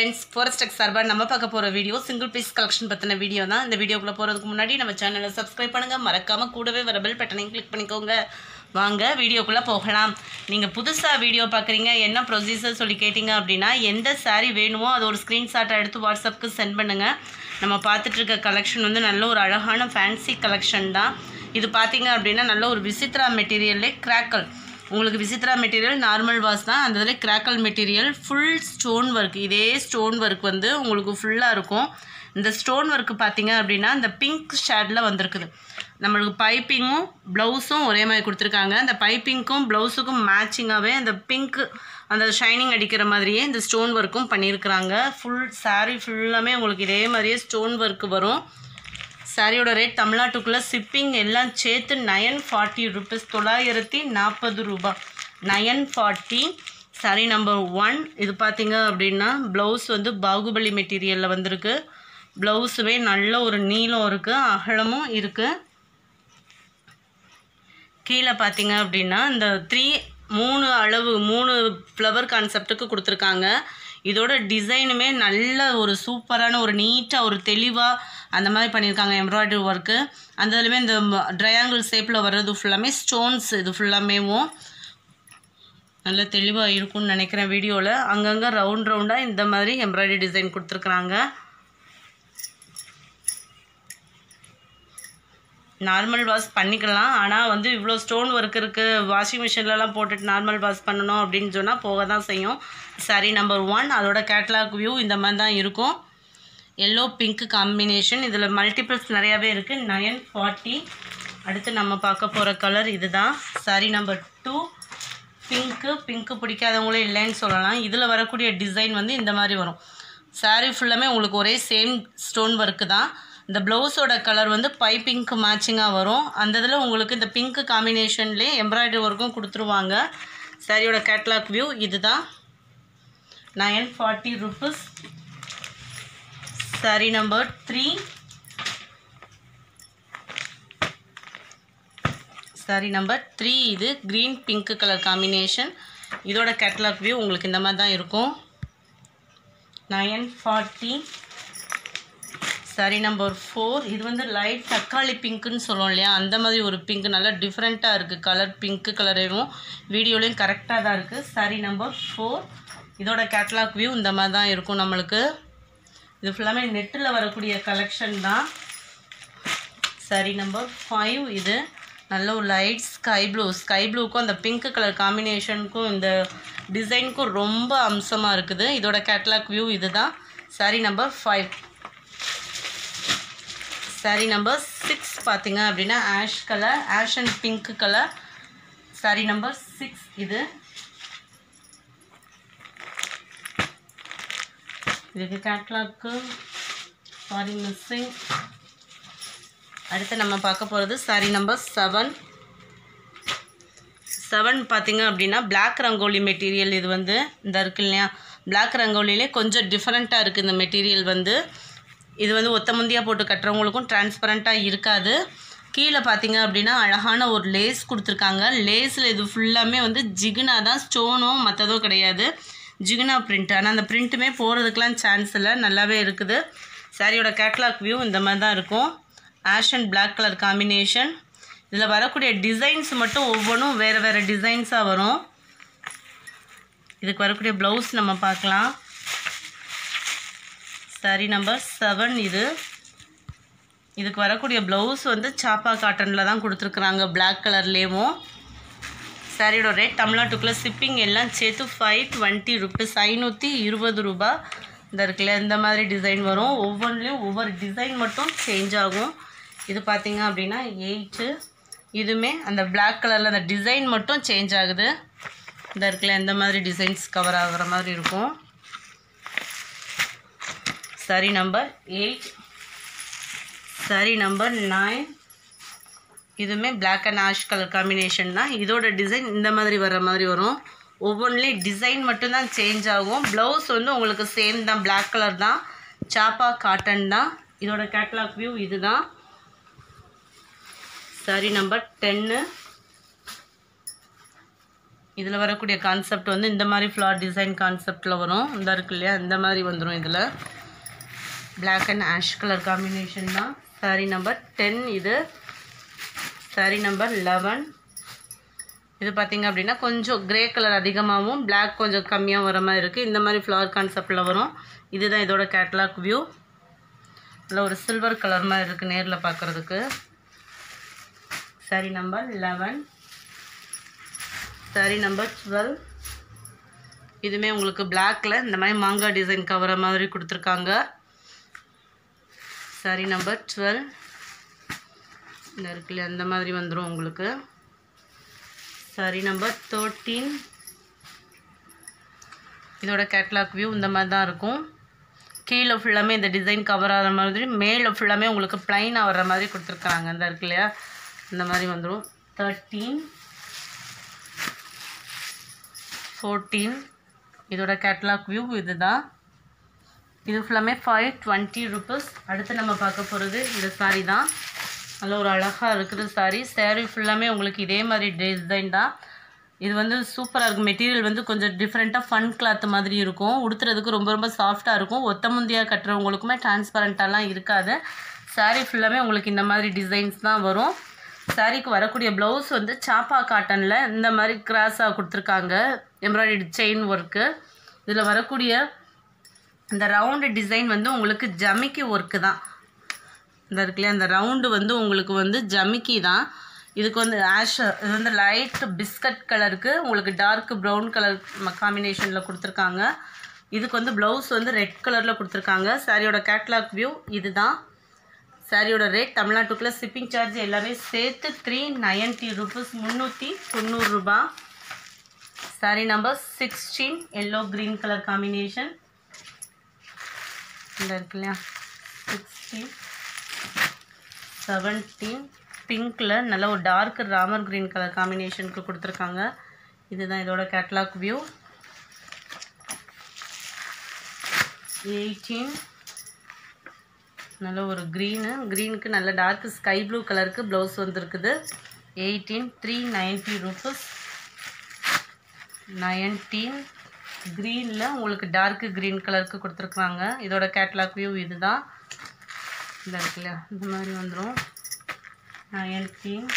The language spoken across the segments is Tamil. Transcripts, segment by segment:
ஃப்ரெண்ட்ஸ் ஃபாரஸ்டெக் சார்பாக நம்ம பார்க்க போகிற வீடியோ சிங்கிள் பீஸ் கலெக்ஷன் பற்றின வீடியோ தான் இந்த வீடியோக்குள்ளே போகிறதுக்கு முன்னாடி நம்ம சேனலை சப்ஸ்கிரைப் பண்ணுங்கள் மறக்காமல் கூடவே வர பெல் பட்டனையும் கிளிக் பண்ணிக்கோங்க வாங்க வீடியோக்குள்ளே போகலாம் நீங்கள் புதுசாக வீடியோ பார்க்குறீங்க என்ன ப்ரொசீஜர் சொல்லி கேட்டிங்க அப்படின்னா எந்த saree வேணுமோ அது ஒரு ஸ்க்ரீன்ஷாட்டை எடுத்து வாட்ஸ்அப்புக்கு சென்ட் பண்ணுங்கள் நம்ம பார்த்துட்டு இருக்க கலெக்ஷன் வந்து நல்ல ஒரு அழகான ஃபேன்சி கலெக்ஷன் தான் இது பார்த்தீங்க அப்படின்னா நல்ல ஒரு விசித்ரா மெட்டீரியல்லே கிராக்கல் உங்களுக்கு விசித்ரா மெட்டீரியல் நார்மல் வாஸ் தான் அந்த இதில் crackle material full stone work இதே ஸ்டோன் ஒர்க் வந்து உங்களுக்கு ஃபுல்லாக இருக்கும் இந்த ஸ்டோன் ஒர்க் பார்த்தீங்க அப்படின்னா இந்த பிங்க் ஷேடில் வந்திருக்குது நம்மளுக்கு பைப்பிங்கும் ப்ளவுஸும் ஒரே மாதிரி கொடுத்துருக்காங்க அந்த பைப்பிங்க்கும் ப்ளவுஸுக்கும் மேட்சிங்காகவே அந்த பிங்க் அந்த ஷைனிங் அடிக்கிற மாதிரியே இந்த ஸ்டோன் ஒர்க்கும் பண்ணியிருக்கிறாங்க ஃபுல் saree ஃபுல்லாமே உங்களுக்கு இதே மாதிரியே ஸ்டோன் ஒர்க் வரும் சாரியோட ரேட் தமிழ்நாட்டுக்குள்ளே ஷிப்பிங் எல்லாம் சேர்த்து நயன் ஃபார்ட்டி ருபீஸ் தொள்ளாயிரத்தி நாற்பது ரூபாய் nine forty sari number one இது பார்த்தீங்க அப்படின்னா ப்ளவுஸ் வந்து பாகுபலி மெட்டீரியலில் வந்திருக்கு ப்ளவுஸுமே நல்ல ஒரு நீளம் இருக்குது அகலமும் இருக்குது கீழே பார்த்தீங்க அப்படின்னா இந்த த்ரீ மூணு அளவு மூணு ஃப்ளவர் கான்செப்ட்டுக்கு கொடுத்துருக்காங்க இதோட டிசைனுமே நல்ல ஒரு சூப்பரான ஒரு நீட்டாக ஒரு தெளிவாக அந்த மாதிரி பண்ணியிருக்காங்க எம்ப்ராய்டரி ஒர்க்கு அந்த இதுலையுமே இந்த ட்ரையாங்கிள் ஷேப்பில் வர்றது ஃபுல்லாமே ஸ்டோன்ஸ் இது ஃபுல்லாமேவும் நல்ல தெளிவாக இருக்கும்னு நினைக்கிறேன் வீடியோவில் அங்கங்கே ரவுண்ட் ரவுண்டாக இந்த மாதிரி எம்ப்ராய்டரி டிசைன் கொடுத்துருக்குறாங்க நார்மல் வாஷ் பண்ணிக்கலாம் ஆனால் வந்து இவ்வளோ ஸ்டோன் ஒர்க் இருக்குது வாஷிங் மிஷின்லலாம் போட்டுட்டு நார்மல் வாஷ் பண்ணணும் அப்படின்னு சொன்னால் போக தான் செய்யும் சரி நம்பர் ஒன் அதோட கேட்லாக் வியூ இந்த மாதிரி தான் இருக்கும் எல்லோ பிங்க் காம்பினேஷன் இதில் மல்டிபிள்ஸ் நிறையாவே இருக்குது நயன் ஃபார்ட்டி அடுத்து நம்ம பார்க்க போகிற கலர் இதுதான் sari number two pink pink பிடிக்காதவங்களே இல்லைன்னு சொல்லலாம் இதில் வரக்கூடிய டிசைன் வந்து இந்த மாதிரி வரும் saree ஃபுல்லாமே உங்களுக்கு ஒரே சேம் ஸ்டோன் ஒர்க்கு தான் இந்த ப்ளவுஸோட கலர் வந்து பைப்பிங்க்கு மேட்சிங்காக வரும் அந்த இதில் உங்களுக்கு இந்த பிங்க் காம்பினேஷன்லேயே எம்ப்ராய்டரி ஒர்க்கும் கொடுத்துருவாங்க சாரியோட கேட்லாக் வியூ இதுதான் nine forty rupees sari number three sari number three இது க்ரீன் பிங்க் கலர் காம்பினேஷன் இதோட கேட்லாக் வியூ உங்களுக்கு இந்த மாதிரி தான் இருக்கும் nine forty sari number four இது வந்து லைட் தக்காளி பிங்க்குன்னு சொல்லுவோம் இல்லையா அந்த மாதிரி ஒரு பிங்க் நல்லா டிஃப்ரெண்ட்டாக இருக்குது கலர் பிங்க்கு கலரையும் வீடியோலையும் கரெக்டாக தான் இருக்குது சாரி நம்பர் ஃபோர் இதோட கேட்லாக் வியூ இந்த மாதிரி தான் இருக்கும் நம்மளுக்கு இது ஃபுல்லாமே நெட்டில் வரக்கூடிய கலெக்ஷன் தான் சாரி நம்பர் ஃபைவ் இது நல்ல ஒரு லைட் ஸ்கை ப்ளூ ஸ்கை ப்ளூக்கும் அந்த பிங்க் கலர் காம்பினேஷனுக்கும் இந்த டிசைனுக்கும் ரொம்ப அம்சமாக இருக்குது இதோட கேட்லாக் வியூ இதுதான் sari number five sari number six பார்த்தீங்க அப்படின்னா ash colour ash and pink colour sari number six இது இதுக்கு கேட்லாக்கு சாரி மிஸ்ஸிங் அடுத்து நம்ம பார்க்க போகிறது சாரி நம்பர் செவன் செவன் பார்த்தீங்க அப்படின்னா பிளாக் ரங்கோலி மெட்டீரியல் இது வந்து இந்த இருக்கு இல்லையா பிளாக் ரங்கோலிலே கொஞ்சம் டிஃப்ரெண்ட்டாக இருக்குது இந்த மெட்டீரியல் வந்து இது வந்து ஒத்த முந்தியாக போட்டு கட்டுறவங்களுக்கும் டிரான்ஸ்பரண்ட்டாக இருக்காது கீழே பார்த்தீங்க அப்படின்னா அழகான ஒரு லேஸ் கொடுத்துருக்காங்க லேஸில் இது ஃபுல்லாமே வந்து ஜிகுனா தான் ஸ்டோனும் மற்றதும் கிடையாது ஜிகுனா பிரிண்ட் ஆனால் அந்த பிரிண்ட்டுமே போகிறதுக்கெலாம் சான்ஸ் இல்லை நல்லாவே இருக்குது சாரியோட கேட்லாக் வியூ இந்த மாதிரி தான் இருக்கும் ash and black colour combination இதில் வரக்கூடிய டிசைன்ஸ் மட்டும் ஒவ்வொன்றும் வேறு வேறு டிசைன்ஸாக வரும் இதுக்கு வரக்கூடிய ப்ளவுஸ் நம்ம பார்க்கலாம் சாரி நம்பர் செவன் இது இதுக்கு வரக்கூடிய ப்ளவுஸ் வந்து சாப்பா காட்டனில் தான் கொடுத்துருக்குறாங்க பிளாக் கலர்லேயும் சாரியோட ரேட் தமிழ்நாட்டுக்குள்ளே ஷிப்பிங் எல்லாம் சேர்த்து ஃபைவ் டுவெண்ட்டி ருபீஸ் ஐநூற்றி இருபது ரூபா இந்த இருக்குல்ல இந்த மாதிரி டிசைன் வரும் ஒவ்வொன்றிலையும் ஒவ்வொரு டிசைன் மட்டும் சேஞ்ச் ஆகும் இது பார்த்தீங்க அப்படின்னா எயிட்டு இதுவுமே அந்த பிளாக் கலரில் அந்த டிசைன் மட்டும் சேஞ்ச் ஆகுது இந்த இருக்குல்ல இந்த மாதிரி டிசைன்ஸ் கவர் ஆகுற மாதிரி இருக்கும் sari number eight sari number nine இதுவுமே black and ash colour combination தான் இதோட டிசைன் இந்த மாதிரி வர மாதிரி வரும் ஒவ்வொன்றிலையும் டிசைன் மட்டும்தான் சேஞ்ச் ஆகும் ப்ளவுஸ் வந்து உங்களுக்கு சேம் தான் பிளாக் கலர் தான் சாப்பா காட்டன் தான் இதோட கேட்லாக் வியூ இதுதான் சாரி நம்பர் டென்னு இதில் வரக்கூடிய கான்செப்ட் வந்து இந்த மாதிரி ஃப்ளார் டிசைன் கான்செப்டில் வரும் இந்த இருக்கு இல்லையா இந்த மாதிரி வந்துடும் இதில் black and ash colour combination தான் சாரீ நம்பர் டென் இது சாரீ நம்பர் லெவன் இது பார்த்தீங்க அப்படின்னா கொஞ்சம் கிரே கலர் அதிகமாகவும் Black கொஞ்சம் கம்மியாக வர மாதிரி இருக்குது இந்த மாதிரி ஃப்ளவர் கான்செப்டில் வரும் இதுதான் இதோட கேட்லாக் வியூ இதில் ஒரு சில்வர் கலர் மாதிரி இருக்குது நேரில் பார்க்குறதுக்கு sari number eleven sari number twelve இதுவுமே உங்களுக்கு பிளாக்ல இந்த மாதிரி மாங்காய் டிசைன் கவர மாதிரி கொடுத்துருக்காங்க சாரி நம்பர் டுவெல் இந்த இருக்குல்ல அந்த மாதிரி வந்துடும் உங்களுக்கு சாரி நம்பர் தேர்ட்டீன் இதோட கேட்லாக் வியூ இந்த மாதிரி தான் இருக்கும் கீழே ஃபுல்லாமே இந்த டிசைன் கவர் ஆகிற மாதிரி மேலே ஃபுல்லாமே உங்களுக்கு ப்ளைனாக வர்ற மாதிரி கொடுத்துருக்காங்க இந்த இருக்கு இல்லையா இந்த மாதிரி வந்துடும் தேர்ட்டீன் ஃபோர்டீன் இதோட கேட்லாக் வியூ இதுதான் இது ஃபுல்லாமே ஃபைவ் டுவெண்ட்டி ருபீஸ் அடுத்து நம்ம பார்க்க போகிறது இந்த சாரீ தான் நல்ல ஒரு அழகாக இருக்குது சாரீ சாரீ ஃபுல்லாமே உங்களுக்கு இதே மாதிரி டிசைன் தான் இது வந்து சூப்பராக இருக்கும் மெட்டீரியல் வந்து கொஞ்சம் டிஃப்ரெண்ட்டாக ஃபன் கிளாத் மாதிரி இருக்கும் உடுத்துறதுக்கு ரொம்ப ரொம்ப சாஃப்டாக இருக்கும் ஒத்த முந்தியாக கட்டுறவங்களுக்குமே டிரான்ஸ்பரண்ட்டாலாம் இருக்காது சாரீ ஃபுல்லாமே உங்களுக்கு இந்த மாதிரி டிசைன்ஸ் தான் வரும் சாரீக்கு வரக்கூடிய ப்ளவுஸ் வந்து சாப்பா காட்டனில் இந்த மாதிரி கிராஸாக கொடுத்துருக்காங்க எம்ப்ராய்டரி செயின் ஒர்க்கு இதில் வரக்கூடிய இந்த ரவுண்டு டிசைன் வந்து உங்களுக்கு ஜமிக்கி ஒர்க்கு தான் இந்த இருக்குல்லையா அந்த ரவுண்டு வந்து உங்களுக்கு வந்து ஜமிக்கி தான் இதுக்கு வந்து ஆஷ் இது வந்து லைட் பிஸ்கட் கலருக்கு உங்களுக்கு டார்க் ப்ரௌன் கலர் காம்பினேஷனில் கொடுத்துருக்காங்க இதுக்கு வந்து ப்ளவுஸ் வந்து ரெட் கலரில் கொடுத்துருக்காங்க சாரியோட கேட்லாக் வியூ இதுதான் சாரியோட ரேட் தமிழ்நாட்டுக்குள்ளே ஷிப்பிங் சார்ஜ் எல்லாமே சேர்த்து த்ரீ நைன்ட்டி ருபீஸ் முந்நூற்றி தொண்ணூறுரூபா sari number sixteen yellow green colour combination இந்த இருக்கு இல்லையா சிக்ஸ்டீன் செவன்டீன் பிங்க்கில் நல்ல ஒரு டார்க் ராமர் க்ரீன் கலர் காம்பினேஷனுக்கு கொடுத்துருக்காங்க இதுதான் இதோட கேட்லாக் வியூ எயிட்டீன் நல்ல ஒரு க்ரீனு க்ரீனுக்கு நல்ல டார்க் ஸ்கை ப்ளூ கலருக்கு ப்ளவுஸ் வந்துருக்குது eighteen three ninety rupees nineteen க்ரீனில் உங்களுக்கு டார்க் க்ரீன் கலருக்கு கொடுத்துருக்குறாங்க இதோட கேட்லாக் வியூ இதுதான் இந்த இருக்கு இல்லையா இந்த மாதிரி வந்துடும் நைன்டீன்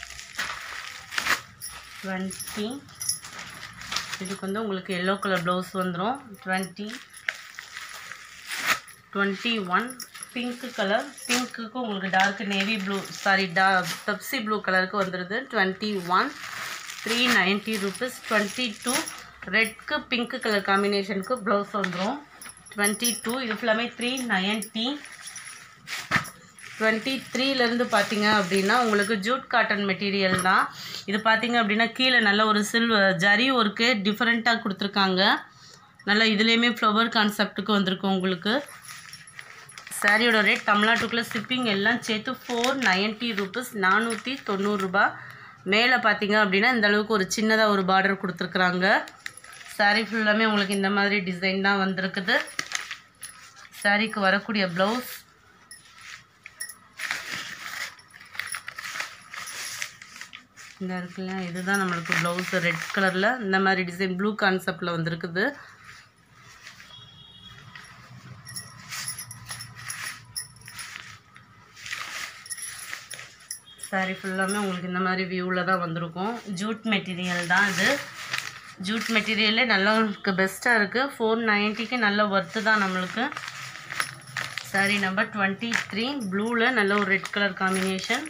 டுவெண்ட்டி இதுக்கு வந்து உங்களுக்கு எல்லோ கலர் ப்ளவுஸ் வந்துடும் twenty twenty one pink colour பிங்க்குக்கு உங்களுக்கு டார்க் நேவி ப்ளூ சாரி டா பெப்சி ப்ளூ கலருக்கு வந்துடுது twenty one three ninety rupees twenty two ரெட்க்கு பிங்க் கலர் காம்பினேஷனுக்கு ப்ளவுஸ் வந்துடும் டுவெண்ட்டி டூ இது ஃபுல்லாமே த்ரீ நைன்ட்டி டுவெண்ட்டி த்ரீலேருந்து பார்த்தீங்க அப்படின்னா உங்களுக்கு ஜூட் காட்டன் மெட்டீரியல் தான் இது பார்த்தீங்க அப்படின்னா கீழே நல்ல ஒரு சில்வர் ஜரி ஒர்க்கு டிஃப்ரெண்ட்டாக கொடுத்துருக்காங்க நல்லா இதுலேயுமே ஃப்ளவர் கான்செப்ட்டுக்கு வந்திருக்கு உங்களுக்கு சாரியோட ரேட் தமிழ்நாட்டுக்குள்ளே ஷிப்பிங் எல்லாம் சேர்த்து ஃபோர் நைன்ட்டி ருபீஸ் நானூற்றி தொண்ணூறுரூபா மேலே பார்த்தீங்க அப்படின்னா இந்த அளவுக்கு ஒரு சின்னதாக ஒரு பார்டர் கொடுத்துருக்குறாங்க சாரீ ஃபுல்லாமே உங்களுக்கு இந்த மாதிரி டிசைன் தான் வந்திருக்குது சாரீக்கு வரக்கூடிய ப்ளவுஸ் இந்த இருக்குல்ல இதுதான் நம்மளுக்கு ப்ளவுஸ் ரெட் கலரில் இந்த மாதிரி டிசைன் ப்ளூ கான்செப்டில் வந்திருக்குது சாரீ ஃபுல்லாமே உங்களுக்கு இந்த மாதிரி வியூவில் தான் வந்திருக்கும் ஜூட் மெட்டீரியல் தான் இது ஜூட் மெட்டீரியலே நல்லா இருக்குது பெஸ்ட்டாக இருக்குது ஃபோர் நைன்ட்டிக்கு நல்ல ஒர்த்து தான் நம்மளுக்கு சாரீ நம்பர் டுவெண்ட்டி த்ரீ ப்ளூவில் நல்ல ஒரு ரெட் கலர் காம்பினேஷன்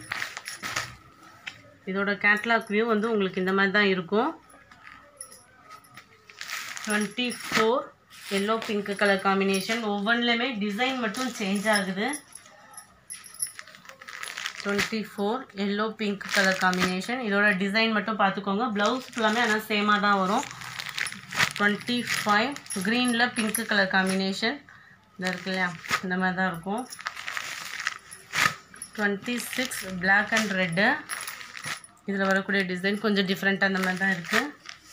இதோட கேட்லாக் வியூ வந்து உங்களுக்கு இந்த மாதிரி தான் இருக்கும் twenty four yellow pink colour combination ஒவ்வொன்றுலையுமே டிசைன் மட்டும் சேஞ்ச் ஆகுது twenty four yellow pink colour combination இதோட டிசைன் மட்டும் பார்த்துக்கோங்க ப்ளவுஸ் ஃபுல்லாமே ஆனால் சேமாக தான் வரும் டுவெண்ட்டி ஃபைவ் க்ரீனில் பிங்க் கலர் காம்பினேஷன் இந்த இருக்கு இல்லையா இந்த மாதிரி தான் இருக்கும் twenty six black and red இதில் வரக்கூடிய டிசைன் கொஞ்சம் டிஃப்ரெண்ட்டாக அந்த மாதிரி தான் இருக்குது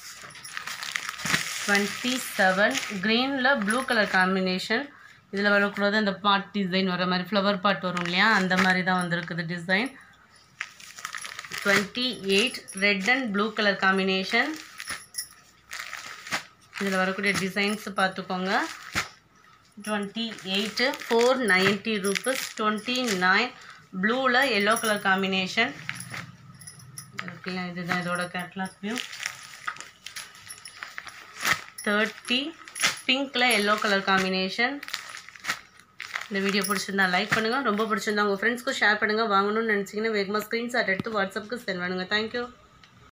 டுவெண்ட்டி செவன் க்ரீனில் ப்ளூ கலர் காம்பினேஷன் இதில் வரக்கூடாது அந்த பாட் டிசைன் வர மாதிரி ஃப்ளவர் பாட் வரும் இல்லையா அந்த மாதிரி தான் வந்திருக்குது design twenty eight red and blue colour combination இதில் வரக்கூடிய டிசைன்ஸ் பார்த்துக்கோங்க twenty eight four ninety rupees twenty nine ப்ளூவில் எல்லோ கலர் காம்பினேஷன் இருக்குல்ல இதுதான் இதோட கேட்லாக் வியூ தேர்ட்டி பிங்க்கில் எல்லோ கலர் காம்பினேஷன் இந்த வீடியோ பிடிச்சிருந்தா லைக் பண்ணுங்கள் ரொம்ப பிடிச்சிருந்தா உங்கள் ஃப்ரெண்ட்ஸ்க்கும் ஷேர் பண்ணுங்கள் வாங்கணும்னு நினச்சிங்கன்னா வேகமாக ஸ்க்ரீன்ஷாட் எடுத்து வாட்ஸ்அப்புக்கு சென்ட் பண்ணுங்கள் தேங்க்யூ